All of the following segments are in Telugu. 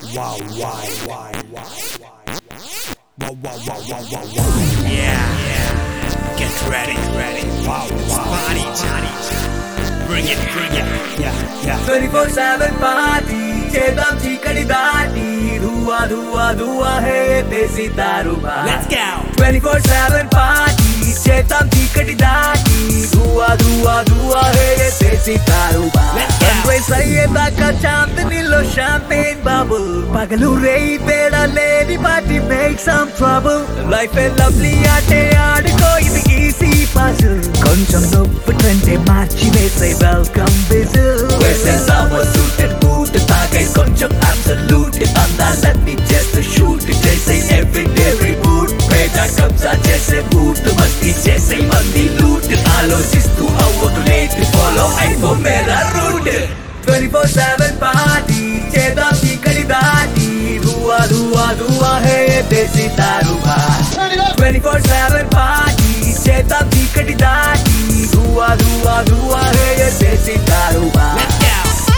wow, why, why, why, wow, wow, wow, wow, wow, wow. Yeah, yeah. Get ready, ready. Wow, wow. Party time. Bring it, bring it. Yeah, yeah. 24/7 party చేద్దాం చీకటి దాటి ధువా ధువా ధువా హే దేశీ దారుబా Let's go. 24/7 పార్టీ చేద్దాం చీకటి దాటి ధువా ధువా ధువా హే దేశీ దారుబా Let's go. సన్రైజ్ అయ్యేదాకా చాందనీలో షాంపేన్ బాబుల్ పగలు రేయి తేడా లేని party make some trouble life a lovely ఆటే ఆడుకో ఇది ఈసీ పజల్ కొంచెం నొప్పుటంటే మార్చి వేసే వెల్కమ్ విజిల్ వేసేసామో సూటెడ్ బూట్ తాగై కొంచెం అబ్సల్యూట్ అందాలన్నీ చేస్తూ షూట్ చేసే ఎవ్రీడే రిబూట్ పేట కబ్జా చేసే బూట్ మస్తీ చేసే మంది లూట్ ఆలోచిస్తూ అవ్వకు లేట్ ఫాలో అయిపో మేరా route twenty four seven party చేద్దాం చీకటి దాటి ధువా ధువా ధువా హే దేశీ దారుబా ట్వంటీ ఫోర్ సెవెన్ పార్టీ చేద్దాం చీకటి దాటి ధువా ధువా ధువా హే దేశీ దారుబా Let's go.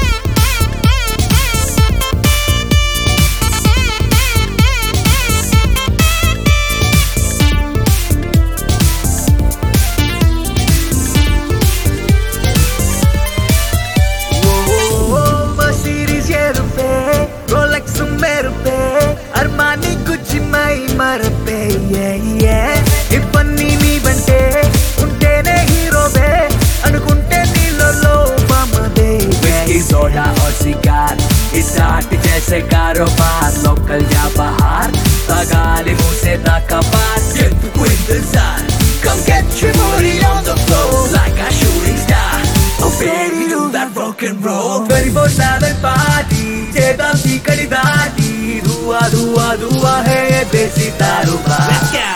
Mercedes ఎరుపే రోలెక్స్ మెరుపే అర్మాని గుచ్చి మై మరపే ఇవన్నీ నీ వెంటే ఉంటేనే హీరోవే అనుకుంటే నీళ్ళలో మమదే సోడా और सिगार स्टार्ट जैसे कारोबार लोकल या बाहर तगाली मुंह से दाका बात ఎందుకు ఇంతజార్ Come get your booty on the floor like a shooting star Oh baby do that rock and roll 24/7 party చేద్దాం చీకటి దాటి ధువా ధువా ధువా హే దేశీ దారుబా Let's go.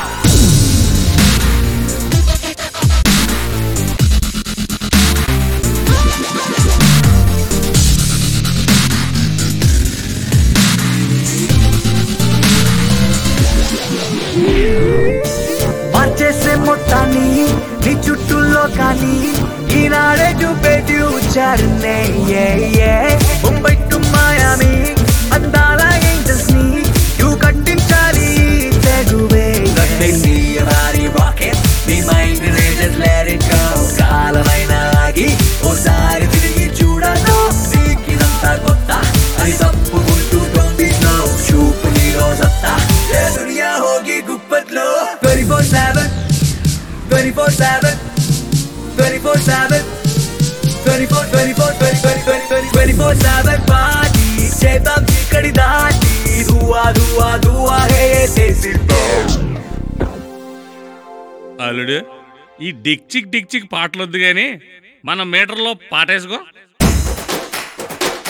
మార్చేసే మొత్తాన్ని నీ చుట్టూలో కానీ ఈనాడే చూపే ఫ్యూచర్నే ముంబై టు మాయామి అందాల ఏంజల్స్ ని యూ కట్టించాలి ఈ తెగువే కట్టేసి రాని రాకెట్ నీ mind rages let it go కాలమైన ఆగి ఓసారి తిరిగి చూడను నీకిదంతా కొత్త అది తప్పుకుంటూ డోంట్ బి స్లో చూపు నీ రోజంతా ఏ దునియా హోగి గుప్పట్లో 24/7 24/7 24/7 24 24 20 20 24/7 పార్టీ చేద్దాం చీకటి దాటి ధువా ధువా ధువా హే దేశీ అల్లుడు ఈ డిక్చిక్ డిక్చిక్ పాటలు వద్దు కానీ మన మీటర్లో పాటేసుకో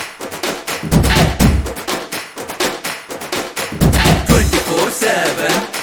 ట్వంటీ ఫోర్ సెవెన్